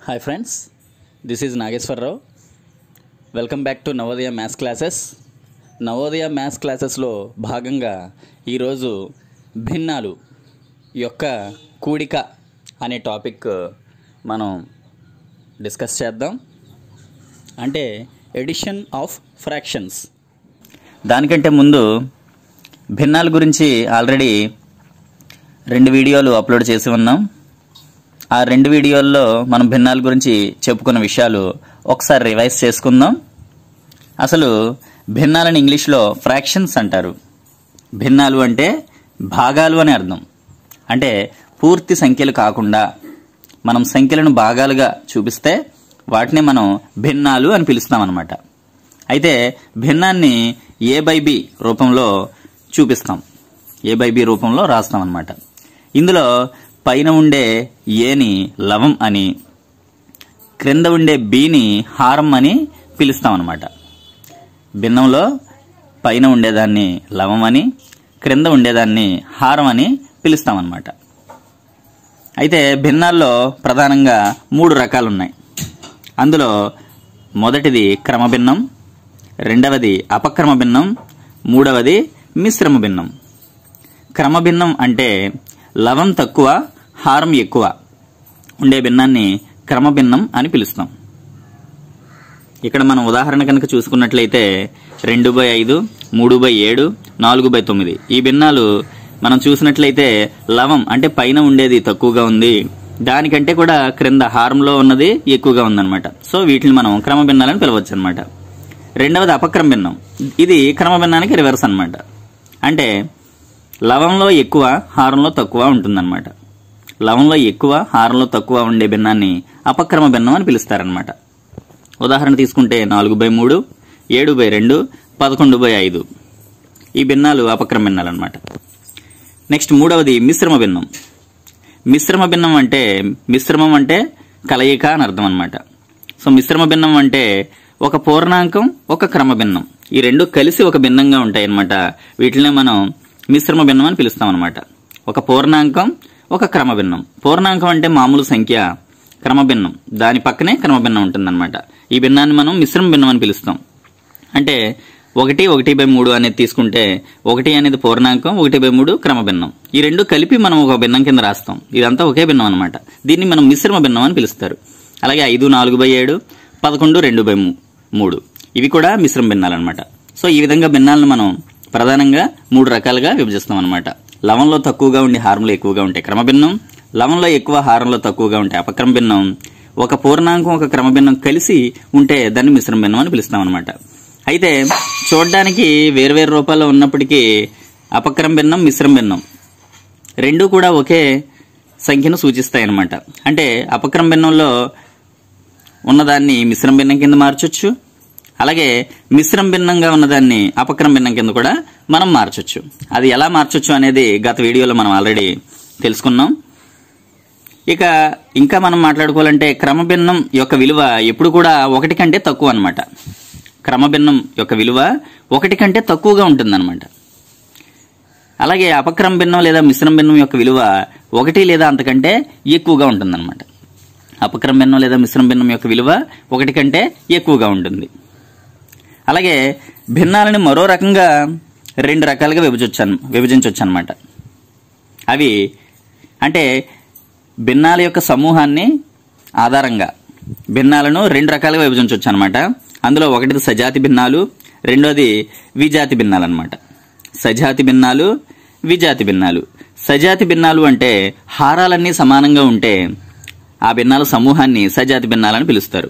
hi friends this is Nageswararao welcome back to Navodaya maths classes Navodaya maths క్లాసెస్లో భాగంగా ఈరోజు భిన్నాలు యొక్క కూడిక అనే టాపిక్ మనం డిస్కస్ చేద్దాం అంటే ఎడిషన్ ఆఫ్ ఫ్రాక్షన్స్ దానికంటే ముందు భిన్నాల గురించి ఆల్రెడీ రెండు వీడియోలు అప్లోడ్ చేసి ఉన్నాం ఆ రెండు వీడియోల్లో మనం భిన్నాల గురించి చెప్పుకున్న విషయాలు ఒకసారి రివైజ్ చేసుకుందాం అసలు భిన్నాలని ఇంగ్లీష్లో ఫ్రాక్షన్స్ అంటారు భిన్నాలు అంటే భాగాలు అని అర్థం అంటే పూర్తి సంఖ్యలు కాకుండా మనం సంఖ్యలను భాగాలుగా చూపిస్తే వాటిని మనం భిన్నాలు అని పిలుస్తాం అనమాట అయితే భిన్నాన్ని ఏ బై బి రూపంలో చూపిస్తాం ఏ బై బి రూపంలో రాస్తాం అనమాట ఇందులో పైన ఉండే ఏని లవం అని క్రింద ఉండే బిని హారం అని పిలుస్తాం అనమాట భిన్నంలో పైన ఉండేదాన్ని లవం అని క్రింద ఉండేదాన్ని హారం అని పిలుస్తాం అనమాట అయితే భిన్నాల్లో ప్రధానంగా మూడు రకాలు ఉన్నాయి అందులో మొదటిది క్రమభిన్నం రెండవది అపక్రమ భిన్నం మూడవది మిశ్రమ భిన్నం క్రమభిన్నం అంటే లవం తక్కువ హారం ఎక్కువ ఉండే భిన్నాన్ని క్రమభిన్నం అని పిలుస్తాం ఇక్కడ మనం ఉదాహరణ కనుక చూసుకున్నట్లయితే రెండు బై ఐదు మూడు బై ఏడు నాలుగు బై తొమ్మిది ఈ భిన్నాలు మనం చూసినట్లయితే లవం అంటే పైన ఉండేది తక్కువగా ఉంది దానికంటే కూడా క్రింద హారంలో ఉన్నది ఎక్కువగా ఉందన్నమాట సో వీటిని మనం క్రమభిన్నాలని పిలవచ్చు అనమాట రెండవది అపక్రమ భిన్నం ఇది క్రమభిన్నానికి రివర్స్ అన్నమాట అంటే లవంలో ఎక్కువ హారంలో తక్కువ ఉంటుందన్నమాట లవంలో ఎక్కువ హారంలో తక్కువ ఉండే భిన్నాన్ని అపక్రమ భిన్నం అని పిలుస్తారనమాట ఉదాహరణ తీసుకుంటే నాలుగు బై మూడు ఏడు బై రెండు పదకొండు బై ఐదు ఈ భిన్నాలు అపక్రమ భిన్నాలు అనమాట నెక్స్ట్ మూడవది మిశ్రమ భిన్నం మిశ్రమ భిన్నం అంటే మిశ్రమం అంటే కలయిక అని అర్థం అనమాట సో మిశ్రమ భిన్నం అంటే ఒక పూర్ణాంకం ఒక క్రమ భిన్నం ఈ రెండు కలిసి ఒక భిన్నంగా ఉంటాయి అనమాట వీటినే మనం మిశ్రమ భిన్నం అని పిలుస్తాం అనమాట ఒక పూర్ణాంకం ఒక క్రమ భిన్నం పూర్ణాంకం అంటే మామూలు సంఖ్య క్రమ భిన్నం దాని పక్కనే క్రమ భిన్నం ఉంటుందన్నమాట ఈ భిన్నాన్ని మనం మిశ్రమ భిన్నం అని పిలుస్తాం అంటే ఒకటి ఒకటి బై మూడు అనేది తీసుకుంటే ఒకటి అనేది పూర్ణాంకం ఒకటి బై మూడు క్రమ భిన్నం ఈ రెండు కలిపి మనం ఒక భిన్నం కింద రాస్తాం ఇదంతా ఒకే భిన్నం అనమాట దీన్ని మనం మిశ్రమ భిన్నం అని పిలుస్తారు అలాగే ఐదు నాలుగు బై ఏడు పదకొండు రెండు బై మూ- మూడు ఇవి కూడా మిశ్రమ భిన్నాలు అనమాట సో ఈ విధంగా భిన్నాలను మనం ప్రధానంగా మూడు రకాలుగా విభజిస్తాం అనమాట లవంలో తక్కువగా ఉండి హారంలో ఎక్కువగా ఉంటాయి క్రమ భిన్నం లవంలో ఎక్కువ హారంలో తక్కువగా ఉంటాయి అపక్రమ భిన్నం ఒక పూర్ణాంకం ఒక క్రమ భిన్నం కలిసి ఉంటే దాన్ని మిశ్రమ భిన్నం అని పిలుస్తాం అనమాట అయితే చూడడానికి వేర్వేరు రూపాల్లో ఉన్నప్పటికీ అపక్రమ భిన్నం మిశ్రమ భిన్నం రెండు కూడా ఒకే సంఖ్యను సూచిస్తాయి అన్నమాట అంటే అపక్రమ భిన్నంలో ఉన్నదాన్ని మిశ్రమ భిన్నం కింద మార్చొచ్చు అలాగే మిశ్రమ భిన్నంగా ఉన్నదాన్ని అపక్రమ భిన్నం కింద కూడా మనం మార్చొచ్చు అది ఎలా మార్చొచ్చు అనేది గత వీడియోలో మనం ఆల్రెడీ తెలుసుకున్నాం ఇక ఇంకా మనం మాట్లాడుకోవాలంటే క్రమభిన్నం యొక్క విలువ ఎప్పుడు కూడా ఒకటి కంటే తక్కువ అనమాట క్రమభిన్నం యొక్క విలువ ఒకటి కంటే తక్కువగా ఉంటుందన్నమాట అలాగే అపక్రమ భిన్నం లేదా మిశ్రమ భిన్నం యొక్క విలువ ఒకటి లేదా అంతకంటే ఎక్కువగా ఉంటుందన్నమాట అపక్రమ భిన్నం లేదా మిశ్రమ భిన్నం యొక్క విలువ ఒకటి కంటే ఎక్కువగా ఉంటుంది అలాగే భిన్నాలని మరో రకంగా రెండు రకాలుగా విభజించు విభజించవచ్చు అనమాట అవి అంటే భిన్నాల యొక్క సమూహాన్ని ఆధారంగా భిన్నాలను రెండు రకాలుగా విభజించవచ్చు అనమాట అందులో ఒకటిది సజాతి భిన్నాలు రెండోది విజాతి భిన్నాలు అనమాట సజాతి భిన్నాలు విజాతి భిన్నాలు సజాతి భిన్నాలు అంటే హారాలన్నీ సమానంగా ఉంటే ఆ భిన్నాల సమూహాన్ని సజాతి భిన్నాలని పిలుస్తారు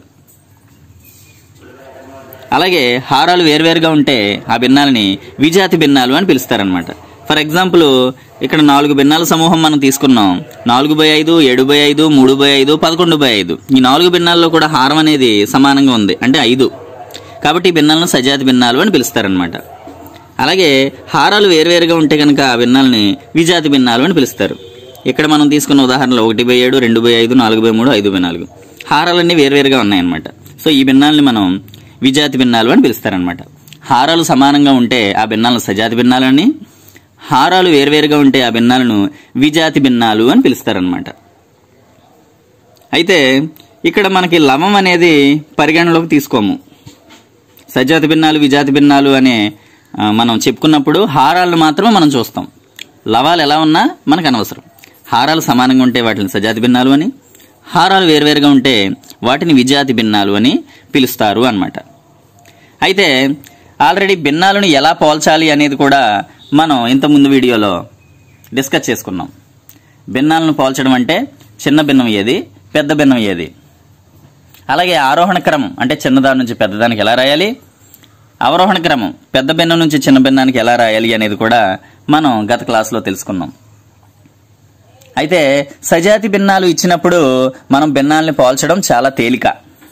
అలాగే హారాలు వేర్వేరుగా ఉంటే ఆ భిన్నాలని విజాతి భిన్నాలు అని పిలుస్తారనమాట ఫర్ ఎగ్జాంపుల్ ఇక్కడ నాలుగు భిన్నాల సమూహం మనం తీసుకున్నాం నాలుగు బై ఐదు ఏడు బై ఐదు మూడు బై ఐదు పదకొండు బై ఐదు ఈ నాలుగు భిన్నాల్లో కూడా హారం అనేది సమానంగా ఉంది అంటే ఐదు కాబట్టి ఈ భిన్నాలను సజాతి భిన్నాలు అని పిలుస్తారనమాట అలాగే హారాలు వేర్వేరుగా ఉంటే కనుక ఆ భిన్నాలని విజాతి భిన్నాలు అని పిలుస్తారు ఇక్కడ మనం తీసుకున్న ఉదాహరణలో ఒకటి బై ఏడు రెండు బై ఐదు నాలుగు బై మూడు ఐదు బై నాలుగు హారాలన్నీ వేర్వేరుగా ఉన్నాయన్నమాట సో ఈ భిన్నాలని మనం విజాతి భిన్నాలు అని పిలుస్తారనమాట హారాలు సమానంగా ఉంటే ఆ భిన్నాలను సజాతి భిన్నాలని హారాలు వేర్వేరుగా ఉంటే ఆ భిన్నాలను విజాతి భిన్నాలు అని పిలుస్తారనమాట అయితే ఇక్కడ మనకి లవం అనేది పరిగణలోకి తీసుకోము సజాతి భిన్నాలు విజాతి భిన్నాలు అనే ఆ, మనం చెప్పుకున్నప్పుడు హారాలను మాత్రమే మనం చూస్తాం లవాలు ఎలా ఉన్నా మనకు అనవసరం హారాలు సమానంగా ఉంటే వాటిని సజాతి భిన్నాలు అని హారాలు వేరువేరుగా ఉంటే వాటిని విజాతి భిన్నాలు అని పిలుస్తారు అన్నమాట అయితే ఆల్రెడీ భిన్నాలను ఎలా పోల్చాలి అనేది కూడా మనం ఇంతకుముందు వీడియోలో డిస్కస్ చేసుకున్నాం భిన్నాలను పోల్చడం అంటే చిన్న భిన్నం ఏది పెద్ద భిన్నం ఏది అలాగే ఆరోహణ క్రమం అంటే చిన్నదాని నుంచి పెద్దదానికి ఎలా రాయాలి అవరోహణ క్రమం పెద్ద భిన్నం నుంచి చిన్న భిన్నానికి ఎలా రాయాలి అనేది కూడా మనం గత క్లాస్లో తెలుసుకున్నాం అయితే సజాతి భిన్నాలు ఇచ్చినప్పుడు మనం భిన్నాల్ని పోల్చడం చాలా తేలిక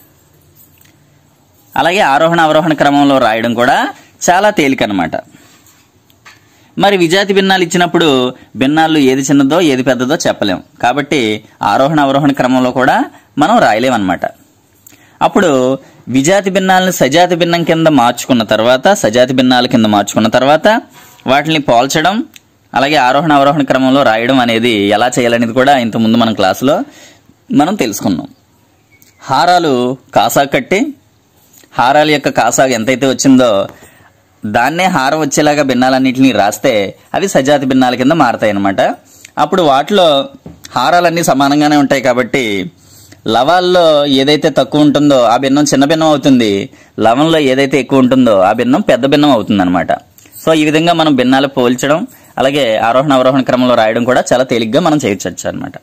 అలాగే ఆరోహణ అవరోహణ క్రమంలో రాయడం కూడా చాలా తేలిక అనమాట మరి విజాతి భిన్నాలు ఇచ్చినప్పుడు భిన్నాలు ఏది చిన్నదో ఏది పెద్దదో చెప్పలేం కాబట్టి ఆరోహణ అవరోహణ క్రమంలో కూడా మనం రాయలేమన్నమాట అప్పుడు విజాతి భిన్నాలను సజాతి భిన్నం కింద మార్చుకున్న తర్వాత సజాతి భిన్నాల కింద మార్చుకున్న తర్వాత వాటిని పోల్చడం అలాగే ఆరోహణ అవరోహణ క్రమంలో రాయడం అనేది ఎలా చేయాలనేది కూడా ఇంతకుముందు మనం క్లాసులో మనం తెలుసుకున్నాం హారాలు కాసా కట్టి హారాల యొక్క కాసా ఎంతైతే వచ్చిందో దాన్నే హారం వచ్చేలాగా భిన్నాలన్నింటినీ రాస్తే అవి సజాతి భిన్నాల కింద మారతాయి అన్నమాట అప్పుడు వాటిలో హారాలన్నీ సమానంగానే ఉంటాయి కాబట్టి లవాల్లో ఏదైతే తక్కువ ఉంటుందో ఆ భిన్నం చిన్న భిన్నం అవుతుంది లవంలో ఏదైతే ఎక్కువ ఉంటుందో ఆ భిన్నం పెద్ద భిన్నం అవుతుంది అనమాట సో ఈ విధంగా మనం భిన్నాలు పోల్చడం అలాగే ఆరోహణ అవరోహణ క్రమంలో రాయడం కూడా చాలా తేలిగ్గా మనం చేయొచ్చు అనమాట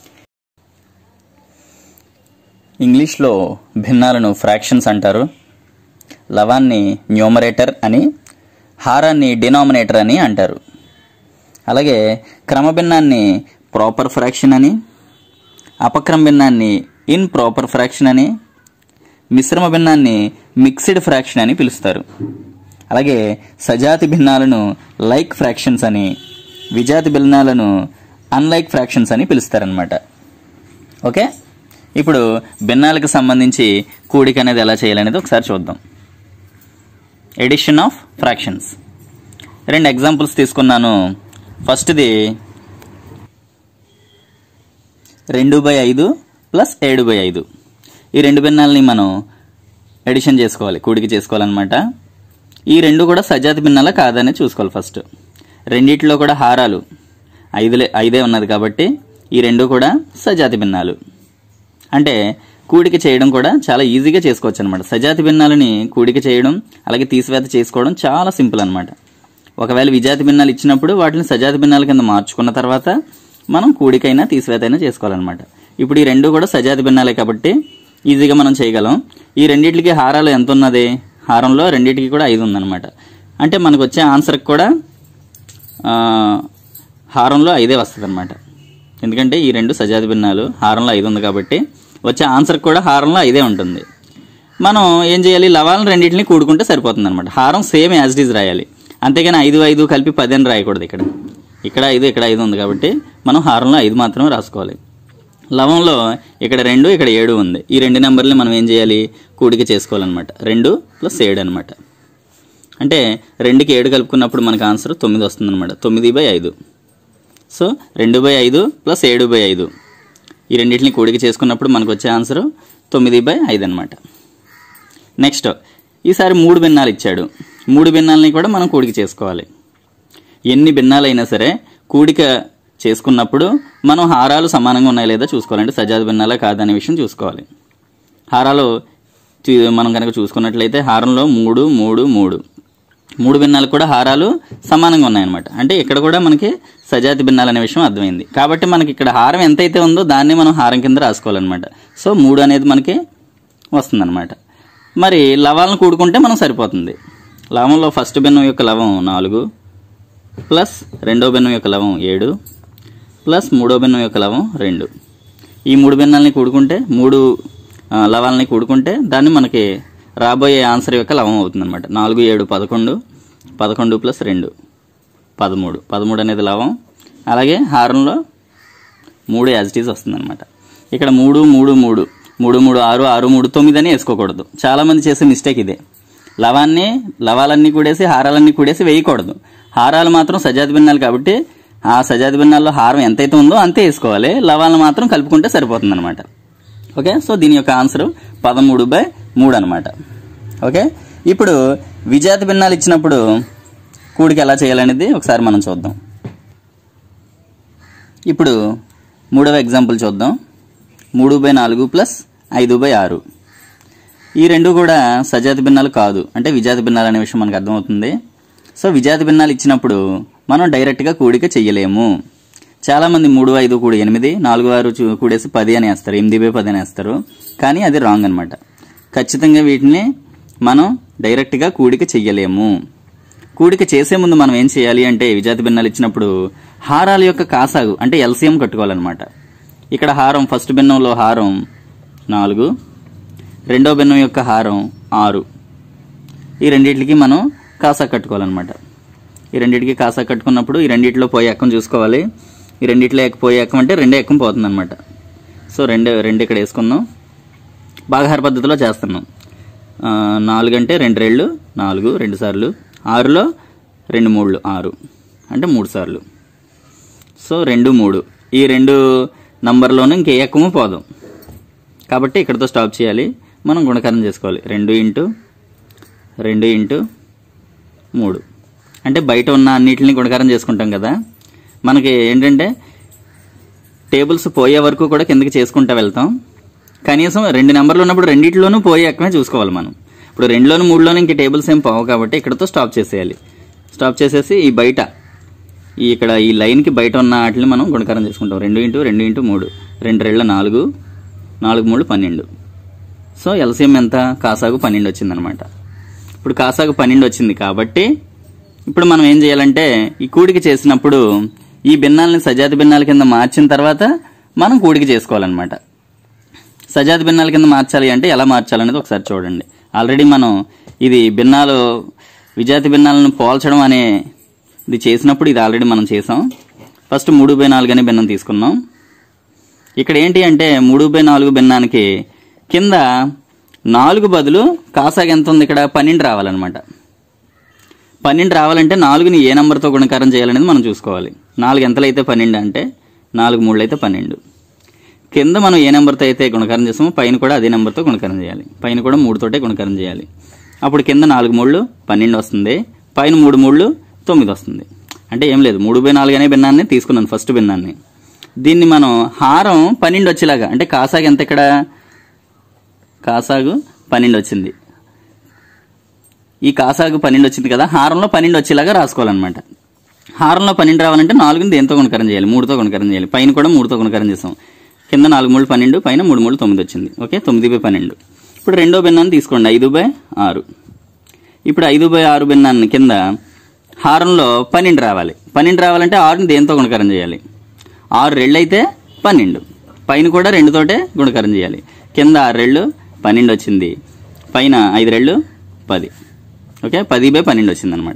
ఇంగ్లీష్లో భిన్నాలను ఫ్రాక్షన్స్ అంటారు లవాన్ని న్యూమరేటర్ అని హారాన్ని డినామినేటర్ అని అంటారు అలాగే క్రమభిన్నాన్ని ప్రాపర్ ఫ్రాక్షన్ అని అపక్రమ భిన్నాన్ని ఇన్ ప్రాపర్ ఫ్రాక్షన్ అని మిశ్రమ భిన్నాన్ని మిక్స్డ్ ఫ్రాక్షన్ అని పిలుస్తారు అలాగే సజాతి భిన్నాలను లైక్ ఫ్రాక్షన్స్ అని విజాతి భిన్నాలను అన్లైక్ ఫ్రాక్షన్స్ అని పిలుస్తారనమాట ఓకే ఇప్పుడు భిన్నాలకు సంబంధించి కూడిక అనేది ఎలా చేయాలనేది ఒకసారి చూద్దాం ఎడిషన్ ఆఫ్ ఫ్రాక్షన్స్ రెండు ఎగ్జాంపుల్స్ తీసుకున్నాను ఫస్ట్ది రెండు బై ఐదు ప్లస్ ఏడు బై ఐదు ఈ రెండు భిన్నాలని మనం ఎడిషన్ చేసుకోవాలి కూడిక చేసుకోవాలన్నమాట ఈ రెండు కూడా సజాతి భిన్నాలా కాదని చూసుకోవాలి ఫస్ట్ రెండిట్లో కూడా హారాలు ఐదులే ఐదే ఉన్నది కాబట్టి ఈ రెండు కూడా సజాతి భిన్నాలు అంటే కూడిక చేయడం కూడా చాలా ఈజీగా చేసుకోవచ్చు అనమాట సజాతి భిన్నాలని కూడిక చేయడం అలాగే తీసివేత చేసుకోవడం చాలా సింపుల్ అనమాట ఒకవేళ విజాతి భిన్నాలు ఇచ్చినప్పుడు వాటిని సజాతి భిన్నాల కింద మార్చుకున్న తర్వాత మనం కూడికైనా తీసివేతైనా చేసుకోవాలన్నమాట ఇప్పుడు ఈ రెండు కూడా సజాతి భిన్నాలే కాబట్టి ఈజీగా మనం చేయగలం ఈ రెండిటికి హారాలు ఎంత ఉన్నది హారంలో రెండింటికి కూడా ఐదు ఉందన్నమాట అంటే మనకు వచ్చే ఆన్సర్కి కూడా ఆ, హారంలో ఐదే వస్తుంది అనమాట ఎందుకంటే ఈ రెండు సజాతి భిన్నాలు హారంలో ఐదు ఉంది కాబట్టి వచ్చే ఆన్సర్ కూడా హారంలో ఐదే ఉంటుంది మనం ఏం చేయాలి లవాలను రెండింటిని కూడుకుంటే సరిపోతుంది అనమాట హారం సేమ్ యాజ్ ఇట్ ఈజ్ రాయాలి అంతేగాని ఐదు ఐదు కలిపి పది అని రాయకూడదు ఇక్కడ ఇక్కడ ఐదు ఇక్కడ ఐదు ఉంది కాబట్టి మనం హారంలో ఐదు మాత్రమే రాసుకోవాలి లవంలో ఇక్కడ రెండు ఇక్కడ ఏడు ఉంది ఈ రెండు నెంబర్ని మనం ఏం చేయాలి కూడిక చేసుకోవాలన్నమాట రెండు ప్లస్ ఏడు అనమాట అంటే రెండుకి ఏడు కలుపుకున్నప్పుడు మనకు ఆన్సర్ తొమ్మిది వస్తుందన్నమాట తొమ్మిది బై ఐదు సో రెండు బై ఐదు ప్లస్ ఏడు బై ఐదు ఈ రెండింటిని కూడిక చేసుకున్నప్పుడు మనకు వచ్చే ఆన్సర్ తొమ్మిది బై ఐదు అనమాట నెక్స్ట్ ఈసారి మూడు భిన్నాలు ఇచ్చాడు మూడు భిన్నాలని కూడా మనం కూడిక చేసుకోవాలి ఎన్ని భిన్నాలైనా సరే కూడిక చేసుకున్నప్పుడు మనం హారాలు సమానంగా ఉన్నాయా లేదా చూసుకోవాలంటే సజాతి భిన్నాలా కాదనే విషయం చూసుకోవాలి హారాలు చూ- మనం కనుక చూసుకున్నట్లయితే హారంలో మూడు మూడు మూడు మూడు భిన్నాలు కూడా హారాలు సమానంగా ఉన్నాయన్నమాట అంటే ఇక్కడ కూడా మనకి సజాతి భిన్నాలు అనే విషయం అర్థమైంది కాబట్టి మనకి ఇక్కడ హారం ఎంతైతే ఉందో దాన్ని మనం హారం కింద రాసుకోవాలన్నమాట సో మూడు అనేది మనకి వస్తుందన్నమాట మరి లవాలను కూడుకుంటే మనం సరిపోతుంది లవంలో ఫస్ట్ భిన్నం యొక్క లవం నాలుగు ప్లస్ రెండో భిన్నం యొక్క లవం ఏడు ప్లస్ మూడో భిన్నం యొక్క లవం రెండు ఈ మూడు భిన్నాలని కూడుకుంటే మూడు ఆ, లవాలని కూడుకుంటే దాన్ని మనకి రాబోయే ఆన్సర్ యొక్క లవం అవుతుంది అనమాట నాలుగు ఏడు పదకొండు పదకొండు ప్లస్ రెండు పదమూడు పదమూడు అనేది లవం అలాగే హారంలో మూడు యాజ్ ఇట్ ఈజ్ వస్తుంది అనమాట ఇక్కడ మూడు మూడు మూడు మూడు మూడు ఆరు ఆరు మూడు తొమ్మిది అని వేసుకోకూడదు చాలామంది చేసే మిస్టేక్ ఇదే లవాన్ని లవాలన్నీ కూడేసి హారాలన్నీ కూడేసి వేయకూడదు హారాలు మాత్రం సజాతి భిన్నాలు కాబట్టి ఆ సజాతి భిన్నాల్లో హారం ఎంతైతే ఉందో అంతే వేసుకోవాలి లవాలను మాత్రం కలుపుకుంటే సరిపోతుంది అనమాట ఓకే సో దీని యొక్క ఆన్సర్ పదమూడు బై మూడు అనమాట ఓకే ఇప్పుడు విజాతి భిన్నాలు ఇచ్చినప్పుడు కూడికి ఎలా చేయాలనేది ఒకసారి మనం చూద్దాం ఇప్పుడు మూడవ ఎగ్జాంపుల్ చూద్దాం మూడు బై నాలుగు ప్లస్ ఐదు బై ఆరు ఈ రెండు కూడా సజాతి భిన్నాలు కాదు అంటే విజాతి భిన్నాలు అనే విషయం మనకు అర్థమవుతుంది సో విజాతి భిన్నాలు ఇచ్చినప్పుడు మనం డైరెక్ట్గా కూడిక చెయ్యలేము చాలామంది మూడు ఐదు కూడి ఎనిమిది నాలుగు ఆరు చూ- కూడేసి పది అని వేస్తారు ఎనిమిది బై పది అని వేస్తారు కానీ అది రాంగ్ అనమాట ఖచ్చితంగా వీటిని మనం డైరెక్ట్గా కూడిక చెయ్యలేము కూడిక చేసే ముందు మనం ఏం చేయాలి అంటే విజాతి భిన్నాలు ఇచ్చినప్పుడు హారాల యొక్క కాసాగు అంటే ఎల్సిఎం కట్టుకోవాలన్నమాట ఇక్కడ హారం ఫస్ట్ భిన్నంలో హారం నాలుగు రెండో భిన్నం యొక్క హారం ఆరు ఈ రెండిటికి మనం కాసా కట్టుకోవాలన్నమాట ఈ రెండిటికి కాసా కట్టుకున్నప్పుడు ఈ రెండిట్లో పోయే ఎక్కం చూసుకోవాలి ఈ రెండిట్లో ఎక్క పోయే ఎక్కం అంటే రెండే ఎక్కం పోతుంది అనమాట సో రెండు రెండు ఇక్కడ వేసుకుందాం భాగహార పద్ధతిలో చేస్తున్నాం ఆ, నాలుగు అంటే రెండు రెళ్ళు నాలుగు రెండు సార్లు ఆరులో రెండు మూడులు ఆరు అంటే మూడు సార్లు సో రెండు మూడు ఈ రెండు నంబర్లోనూ ఇంకే ఎక్కము పోదాం కాబట్టి ఇక్కడతో స్టాప్ చేయాలి మనం గుణకారం చేసుకోవాలి రెండు ఇంటూ రెండు ఇంటూ మూడు అంటే బయట ఉన్న అన్నిటిని గుణకారం చేసుకుంటాం కదా మనకి ఏంటంటే టేబుల్స్ పోయే వరకు కూడా కిందకి చేసుకుంటూ వెళ్తాం కనీసం రెండు నెంబర్లు ఉన్నప్పుడు రెండిట్లోనూ పోయే ఎక్కమే చూసుకోవాలి మనం ఇప్పుడు రెండులోను మూడులోనూ ఇంక టేబుల్స్ ఏం పోవు కాబట్టి ఇక్కడతో స్టాప్ చేసేయాలి స్టాప్ చేసేసి ఈ బయట ఈ ఇక్కడ ఈ లైన్కి బయట ఉన్న వాటిని మనం గుణకారం చేసుకుంటాం రెండు ఇంటూ రెండు ఇంటూ మూడు రెండు రెళ్ళ నాలుగు నాలుగు మూడు పన్నెండు సో ఎల్సిఎం ఎంత కాసాగు పన్నెండు వచ్చిందనమాట ఇప్పుడు కాసాగు పన్నెండు వచ్చింది కాబట్టి ఇప్పుడు మనం ఏం చేయాలంటే ఈ కూడిక చేసినప్పుడు ఈ భిన్నాలని సజాతి భిన్నాల కింద మార్చిన తర్వాత మనం కూడిక చేసుకోవాలన్నమాట సజాతి భిన్నాల కింద మార్చాలి అంటే ఎలా మార్చాలనేది ఒకసారి చూడండి ఆల్రెడీ మనం ఇది భిన్నాలు విజాతి భిన్నాలను పోల్చడం అనే ఇది చేసినప్పుడు ఇది ఆల్రెడీ మనం చేసాం ఫస్ట్ మూడు బై నాలుగు అనే భిన్నం తీసుకున్నాం ఇక్కడ ఏంటి అంటే మూడు బై నాలుగు భిన్నానికి కింద నాలుగు బదులు కాసాగా ఎంత ఉంది ఇక్కడ పన్నెండు రావాలన్నమాట పన్నెండు రావాలంటే నాలుగుని ఏ నెంబర్తో గుణకారం చేయాలనేది మనం చూసుకోవాలి నాలుగు ఎంతలైతే పన్నెండు అంటే నాలుగు మూడు అయితే పన్నెండు కింద మనం ఏ నెంబర్తో అయితే గుణకారం చేస్తామో పైన కూడా అదే నెంబర్తో గుణకారం చేయాలి పైన కూడా మూడుతోటే గుణకారం చేయాలి అప్పుడు కింద నాలుగు మూడు పన్నెండు వస్తుంది పైన మూడు మూడు తొమ్మిది వస్తుంది అంటే ఏం లేదు మూడు బై నాలుగు అనే భిన్నాన్ని తీసుకున్నాను ఫస్ట్ భిన్నాన్ని దీన్ని మనం హారం పన్నెండు వచ్చేలాగా అంటే కాసాగు ఎంత ఇక్కడ కాసాగు పన్నెండు వచ్చింది ఈ కాసాగు పన్నెండు వచ్చింది కదా హారంలో పన్నెండు వచ్చేలాగా రాసుకోవాలన్నమాట హారంలో పన్నెండు రావాలంటే నాలుగుని దేంతో గుణకారం చేయాలి మూడుతో గుణకారం చేయాలి పైన కూడా మూడుతో గుణకారం చేస్తాం కింద నాలుగు మూడు పన్నెండు పైన మూడు మూడు తొమ్మిది వచ్చింది ఓకే తొమ్మిది బై పన్నెండు ఇప్పుడు రెండో భిన్నాన్ని తీసుకోండి ఐదు బై ఆరు ఇప్పుడు ఐదు బై ఆరు భిన్నాన్ని కింద హారంలో పన్నెండు రావాలి పన్నెండు రావాలంటే ఆరుని దేంతో గుణకారం చేయాలి ఆరు రెళ్ళు అయితే పన్నెండు పైన కూడా రెండుతోటే గుణకారం చేయాలి కింద ఆరు రెళ్ళు పన్నెండు వచ్చింది పైన ఐదు రెళ్ళు పది ఓకే పది బై పన్నెండు వచ్చింది అనమాట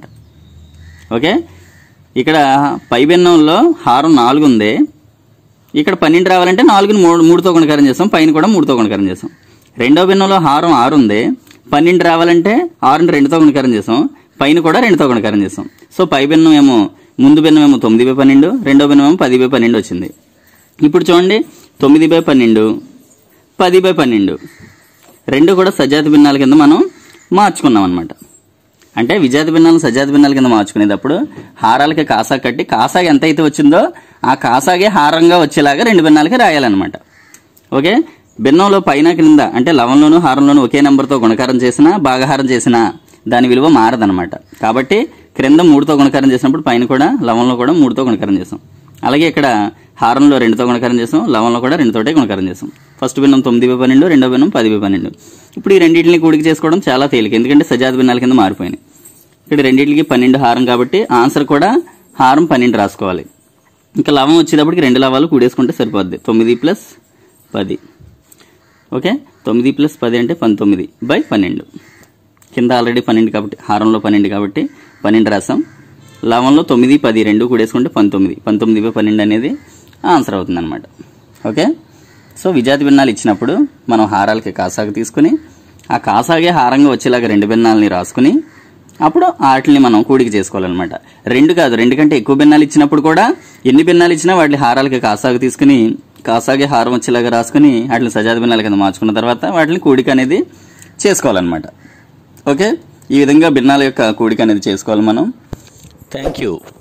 ఓకే ఇక్కడ పై భిన్నంలో హారం నాలుగు ఉంది ఇక్కడ పన్నెండు రావాలంటే నాలుగుని మూడు మూడుతో గుణకారం చేస్తాం పైన కూడా మూడుతో గుణకారం చేస్తాం రెండో భిన్నంలో హారం ఆరు ఉంది పన్నెండు రావాలంటే ఆరుని రెండుతో గుణకారం చేస్తాం పైన కూడా రెండుతో గుణకారం చేస్తాం సో పై భిన్నం ఏమో ముందు భిన్నం ఏమో తొమ్మిది బై పన్నెండు రెండో భిన్నం ఏమో పది బై పన్నెండు వచ్చింది ఇప్పుడు చూడండి తొమ్మిది బై పన్నెండు పది బై పన్నెండు రెండు కూడా సజాతి భిన్నాల కింద మనం మార్చుకున్నాం అనమాట అంటే విజాతి భిన్నాలను సజాతి భిన్నాల కింద మార్చుకునేటప్పుడు హారాలకి కాసా కట్టి కాసాగా ఎంత అయితే వచ్చిందో ఆ కాసాగే హారంగా వచ్చేలాగా రెండు భిన్నాలకి రాయాలన్నమాట ఓకే భిన్నంలో పైన క్రింద అంటే లవంలోను హారంలోను ఒకే నెంబర్తో గుణకారం చేసినా భాగహారం చేసినా దాని విలువ మారదనమాట కాబట్టి క్రింద మూడుతో గుణకారం చేసినప్పుడు పైన కూడా లవంలో కూడా మూడుతో గుణకారం చేసాం అలాగే ఇక్కడ హారంలో రెండుతో గుణకారం చేసాం లవంలో కూడా రెండుతోటే గుణకారం చేసాం ఫస్ట్ భిన్నం తొమ్మిది బై పన్నెండు రెండో భిన్నం పది బై పన్నెండు ఇప్పుడు ఈ రెండింటిని కూడిక చేసుకోవడం చాలా తేలిక ఎందుకంటే సజాతి భిన్నాల కింద మారిపోయినాయి ఇక్కడ రెండింటికి పన్నెండు హారం కాబట్టి ఆన్సర్ కూడా హారం పన్నెండు రాసుకోవాలి ఇంకా లవం వచ్చేటప్పటికి రెండు లవాలు కూడేసుకుంటే సరిపోద్ది తొమ్మిది ప్లస్ పది ఓకే తొమ్మిది ప్లస్ పది అంటే పంతొమ్మిది బై పన్నెండు కింద ఆల్రెడీ పన్నెండు కాబట్టి హారంలో పన్నెండు కాబట్టి పన్నెండు రాసాం లవంలో తొమ్మిది పది రెండు కూడేసుకుంటే పంతొమ్మిది పంతొమ్మిది బై పన్నెండు అనేది ఆన్సర్ అవుతుంది అనమాట ఓకే సో విజాతి భిన్నాలు ఇచ్చినప్పుడు మనం హారాలకి కాసాగు తీసుకుని ఆ కాసాగే హారంగా వచ్చేలాగా రెండు భిన్నాలని రాసుకుని అప్పుడు వాటిని మనం కూడిక చేసుకోవాలన్నమాట రెండు కాదు రెండు కంటే ఎక్కువ భిన్నాలు ఇచ్చినప్పుడు కూడా ఎన్ని భిన్నాలు ఇచ్చినా వాటి హారాలకి కాసాగు తీసుకుని కాసాగే హారం వచ్చేలాగా రాసుకుని వాటిని సజాతి భిన్నాల కింద మార్చుకున్న తర్వాత వాటిని కూడిక అనేది చేసుకోవాలన్నమాట ఓకే ఈ విధంగా భిన్నాల యొక్క కూడిక అనేది చేసుకోవాలి మనం థ్యాంక్ యూ